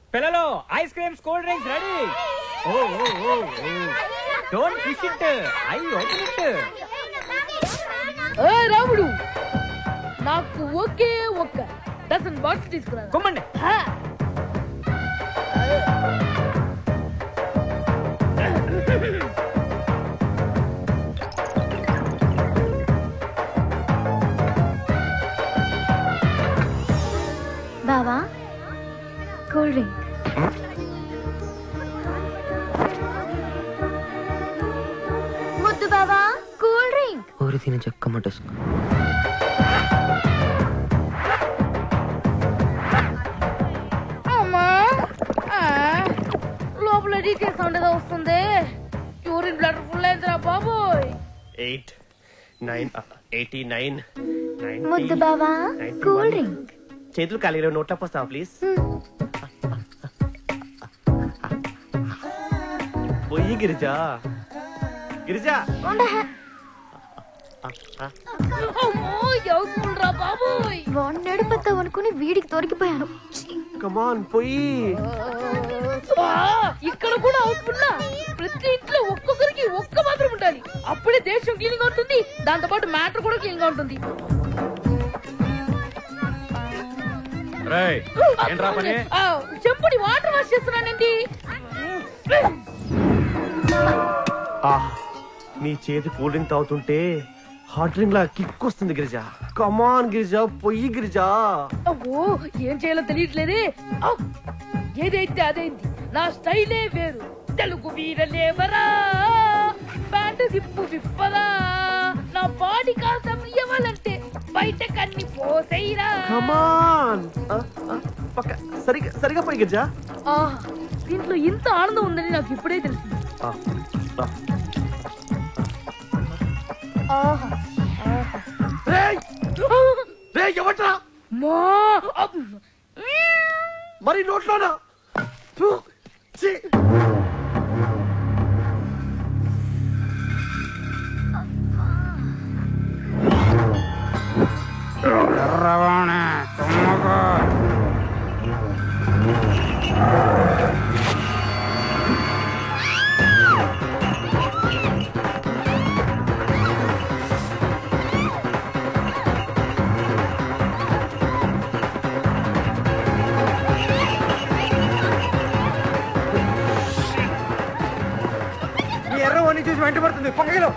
పిల్లలు ice creams cool drinks ready oh oh oh don't push it I open it ఏ రాముడు నాకు ఒకే ఒక్క డజన్ బాక్స్ తీసుకురా కొమ్మండి హా. బావా కూల్ డ్రింక్ ముద్దు బావా కూల్ డ్రింక్ ఊరి తిని చెక్క మటస్కు అమ్మా ఆ, లోపల డీకే సౌండ్ ఏదో వస్తుంది యూరిన్ బ్లడ్ ఫుల్ అయిందిరా బాబోయ్ ఎయిట్ నైన్ ఎయిటీ నైన్ ముద్దు బావా కూల్ డ్రింక్ చేతులు ఖాళీ నోట్ల పోస్తావా ప్లీజ్ పోయి గిరిజా గిరిజా అమ్మో ఎవరురా బాబోయ్ వాడిని నడిపోతావు అనుకుని వీడికి దొరికిపోయాను ఛీ. కమాన్ పోయి ఆ, ఇక్కడ కూడా అవుతున్నా ప్రతి ఇంట్లో ఒక్కొక్కరికి ఒక్క మాత్రం ఉండాలి అప్పుడే దేశం క్లీన్ గా ఉంటుంది దాంతో పాటు మ్యాటర్ కూడా క్లీన్ గా ఉంటుంది ఏంట్రా పని ఆ, చెంపుని వాటర్ వాష్ చేస్తున్నానండి ఆ నీ చేతి కూల్ డ్రింక్ తాగుతుంటే హాట్ డ్రింక్ లా కిక్ వస్తుంది గిరిజా కమాన్ గిరిజా పొయ్యి గిరిజా అబ్బో ఏం చేయాలో తెలియట్లేదే ఆ, ఏదైతే అదైంది నా స్టైలే వేరు తెలుగు వీరలేవరా ప్యాంటు దిప్పు విప్పరా నా బాడీ కాస్త ఇవ్వాలంటే బయట కన్ని పోసైరా కమాన్ పక్క సరిగా సరిగా పోయి గిరిజా ఆహా, దీంట్లో ఇంత ఆనందం ఉందని నాకు ఇప్పుడే తెలిసింది ఆ, ఆ. ఆహా, రేయ్! రేయ్, ఎవట్రా మా అబ్బ్. మరి నోట్లోనా ఫు, ఛీ! ఈ ఎర్ర వని చూసి వెంట పడుతుంది పక్కలో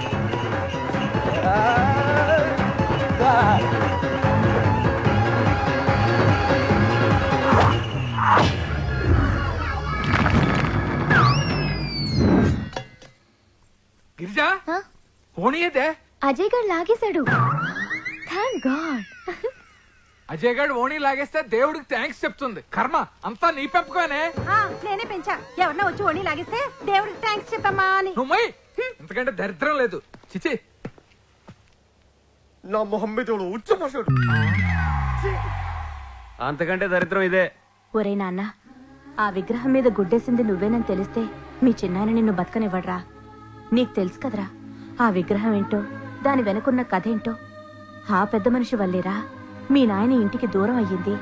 గిరిజా ఆ? పోనీ అయితే అజయ్ గారు లాగేశాడు థ్యాంక్ గాడ్ అజయ్ గారు ఓణి లాగేస్తే దేవుడికి థ్యాంక్స్ చెప్తుంది కర్మ అంతా నీ పెంపకానే ఆ, నేనే పెంచా ఎవరన్నా వచ్చి ఓణి లాగిస్తే దేవుడికి థ్యాంక్స్ చెప్పమ్మా అని నువ్వు మై ఇంతకంటే దరిద్రం లేదు చిచి నా మొహం మీద చూడు, ఉచ్చపోసాడు అంతకంటే దరిద్రం ఇదే ఒరే నాన్న ఆ విగ్రహం మీద గుడ్డేసింది నువ్వేనని తెలిస్తే మీ చిన్నాయన నిన్ను బతకనివ్వడ్రా నీకు తెలుసు కదరా ఆ విగ్రహం ఏంటో దాని వెనకున్న కథ ఏంటో ఆ పెద్ద మనిషి వల్లేరా మీ నాయన ఇంటికి దూరం అయ్యింది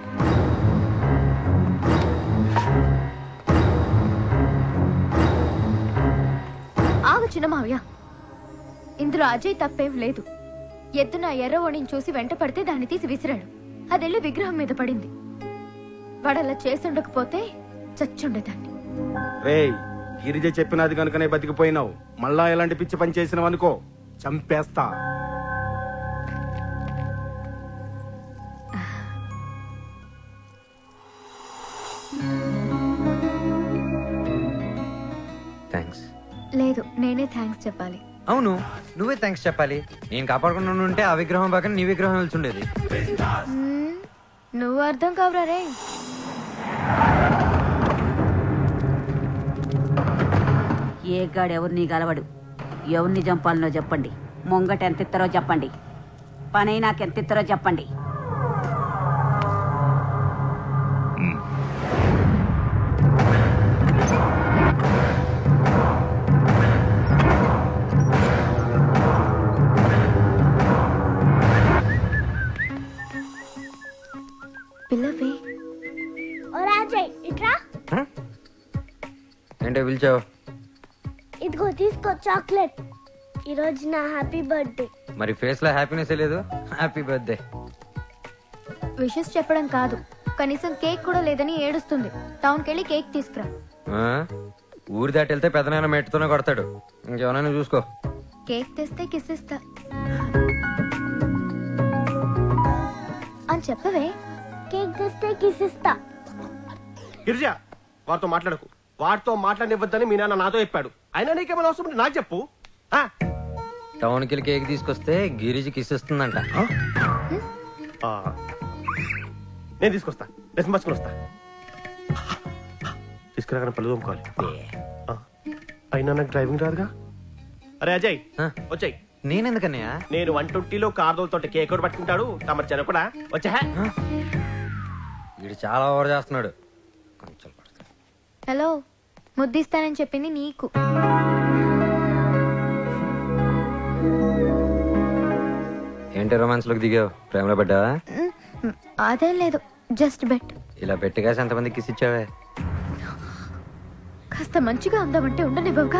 ఆగు చిన్న మావయ్య ఇందులో అజయ్ తప్పేం లేదు ఎద్దున ఎర్ర ఓణిని చూసి వెంట పడితే దాన్ని తీసి విసిరాడు అదెళ్ళి విగ్రహం మీద పడింది వాడలా చేసుండకపోతే చచ్చుండేదాన్ని రేయ్ గిరిజ చెప్పినది కనుకనే బతికిపోయినావు మళ్ళా ఎలాంటి పిచ్చి పని చేసినావు అనుకో చంపేస్తా థ్యాంక్స్ లేదు నేనే థ్యాంక్స్ చెప్పాలి అవును నువ్వే థ్యాంక్స్ చెప్పాలి నేను కాపాడుకుండా ఉంటే ఆ విగ్రహం పక్కన నీ విగ్రహం వెళ్తుండేది మ్మ్, నువ్వు అర్థం కావరా రే ఏ గాడు ఎవరిని గలవడు ఎవరిని చంపాలనో చెప్పండి ముంగట ఎంత ఇస్తారో చెప్పండి పని నాకు ఎంత ఇస్తారో చెప్పండి పిల్లవే రాజయ్ ఏంటో పిలిచావు ఇదిగో తీసుకో చాక్లెట్ ఈరోజు నా హ్యాపీ బర్త్డే మరి ఫేస్ లో హ్యాపీనెస్ లేదు హ్యాపీ బర్త్డే విషెస్ చెప్పడం కాదు కనీసం కేక్ కూడా లేదని ఏడుస్తుంది టౌన్కి వెళ్ళి కేక్ తీసుకురా ఊరి దాటి వెళ్తే పెదనాన్న మెట్టుతోనే కొడతాడు ఇంకేమైనా చూసుకో కేక్ తెస్తే కిస్ ఇస్తా అని చెప్పవే కేక్ తెస్తే కిస్ ఇస్తా గిరిజ వాడితో మాట్లాడకు వాడితో మాట్లాడనివ్వద్దని మీ నాన్న నాతో చెప్పాడు అయినా నీకేమైనా అవసరం ఉంటే నాకు చెప్పు ఆ? టౌన్కి వెళ్ళి కేక్ తీసుకొస్తే గిరిజి కిస్ ఇస్తుందంట ఆ. నేను తీసుకొస్తా డ్రెస్ మార్చుకుని వస్తా తీసుకురాగానే పళ్ళు తోముకోవాలి ఆ. అయినా నాకు డ్రైవింగ్ రాదుగా అరే అజయ్ ఆ? వచ్చాయి నేనెందుకన్నయ్య నేను వన్ ట్వంటీలో కార్ తోటి కేక్ కూడా పట్టుకుంటాడు తమరు జన కూడా వచ్చా వీడు చాలా ఓవర్ చేస్తున్నాడు కొంచెం పడతాడు. హలో ముద్దిస్తానని చెప్పింది నీకు ఏంటి రొమాన్స్ లోకి దిగావు ప్రేమలో పడ్డావా మ్, మ్, అదేం లేదు జస్ట్ బెట్ ఇలా పెట్టిగాసి ఎంతమంది కిస్ ఇచ్చావే కాస్త మంచిగా ఉందామంటే ఉండనివ్వవుగా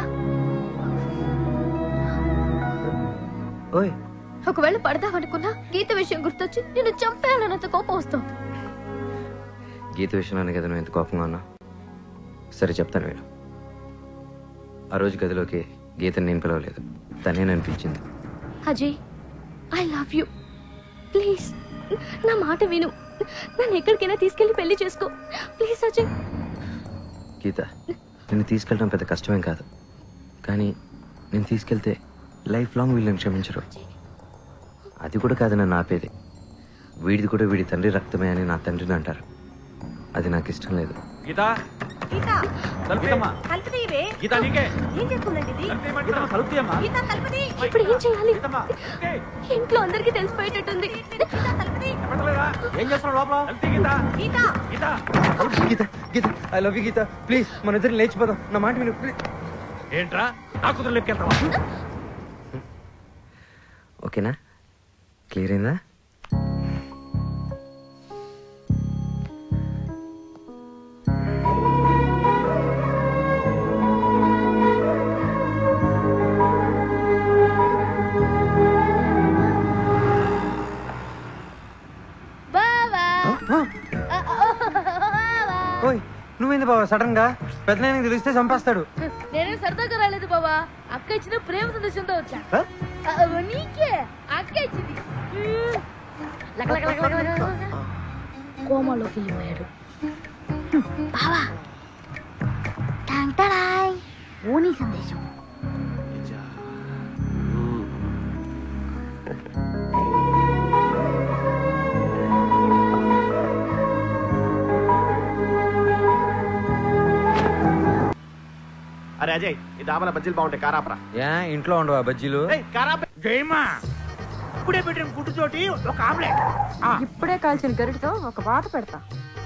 ఓయ్ ఒకవేళ పడదామనుకున్నా గీత విషయం గుర్తొచ్చి నేను చంపేయాలన్నంత కోపం వస్తుంది గీత విషయంలోనే కదా నువ్వు ఎంత కోపంగా ఉన్నా సరే చెప్తాను వీడు ఆ రోజు గదిలోకి గీతని నేను పిలవలేదు తనే నన్ను పిలిచింది Ajay I love you please నా మాట విను నన్ను ఎక్కడికైనా తీసుకెళ్లి పెళ్లి చేసుకో ప్లీజ్ అజయ్ గీత నిన్ను తీసుకెళ్ళడం పెద్ద కష్టమేం కాదు కానీ నేను తీసుకెళ్తే లైఫ్ లాంగ్ వీళ్ళని క్షమించరు అది కూడా కాదు నన్ను ఆపేది వీడిది కూడా వీడి తండ్రి రక్తమే అని నా తండ్రిని అంటారు అది నాకు ఇష్టం లేదు గీత గీత తలుపుతమ్మా తలుపు తీయవే గీత నీకే ఏం చేస్తుందండి ఇది గీతమ్మ తలుపు తీయమ్మా గీత తలుపు తీ. ఇప్పుడు ఏం చేయాలి గీతమ్మ ఏయ్, ఇంట్లో అందరికీ తెలిసిపోయేటట్టుంది గీత తలుపు తీ. చెప్పట్లేదా? ఏం చేస్తున్నావు లోపల తలుపు తీ, Geeta Geeta Geeta Geeta Geeta I love you Geeta please మన ఇద్దరు లేచిపోదాం నా మాట విను ప్లీజ్ ఏంట్రా నా కూతురు లెక్కెళ్తావా ఓకేనా క్లియర్ అయిందా బావా ఓయ్ నువ్వేంది బాబా సడన్ గా పెద్ద తెలిస్తే చంపేస్తాడు నేనేం సరదాగా రాలేదు బావా అక్క ఇచ్చిన ప్రేమ సందేశంతో వచ్చా ఆ, నీకే అక్క ఇచ్చింది మ్మ్. లక లక లక లక లక లక. కోమాలోకి వెళ్ళిపోయాడు బావా టాంగ్ టడాయ్. ఓనీ సందేశం అరే అజయ్ ఈ దాబల బజ్జీలు బాగుంటాయి కారాపరా ఏ ఇంట్లో ఉండవా బజ్జీలు కారాప జయమా ఇప్పుడే పెట్టిన గుడ్డుతోటి ఒక ఆమ్లెట్ ఆ, ఇప్పుడే కాల్చిన గరిటతో ఒక వాత పెడతా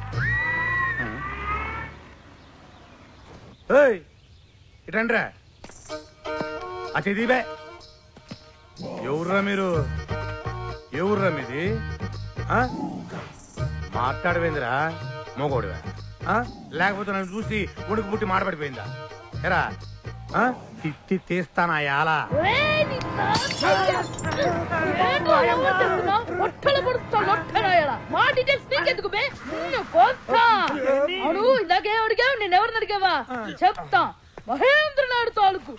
ఏయ్ ఇటండ్రా ఆ చదివే ఎవర్రా మీరు ఎవర్రా మీది ఆ? మాట్లాడవేందిరా మోగోడువా ఆ? లేకపోతే నన్ను చూసి ఉడుకు పుట్టి మాడబడిపోయిందా ఎరా ఆ? తిత్తి తీస్తానా యాలా ఒరేయ్, నీ తాత! ఏంట్రా ఓవర్ చేస్తున్నావ్? ఒట్టల పొడుస్తా, లొట్టనాయలా. మా డీటెయిల్స్ నీకెందుకు బే నిన్ను కోస్తా. అవును ఇందాకేం అడిగావు నేను ఎవరిని అడిగావా చెప్తా మహేంద్ర నాయుడు తాలూకు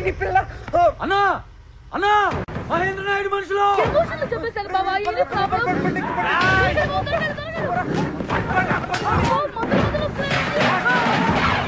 అన్నా అన్నా మహేంద్ర నాయుడు మనుషులు ఎమోషన్లు చెప్పేశాను బావా ఇది ప్రాబ్లం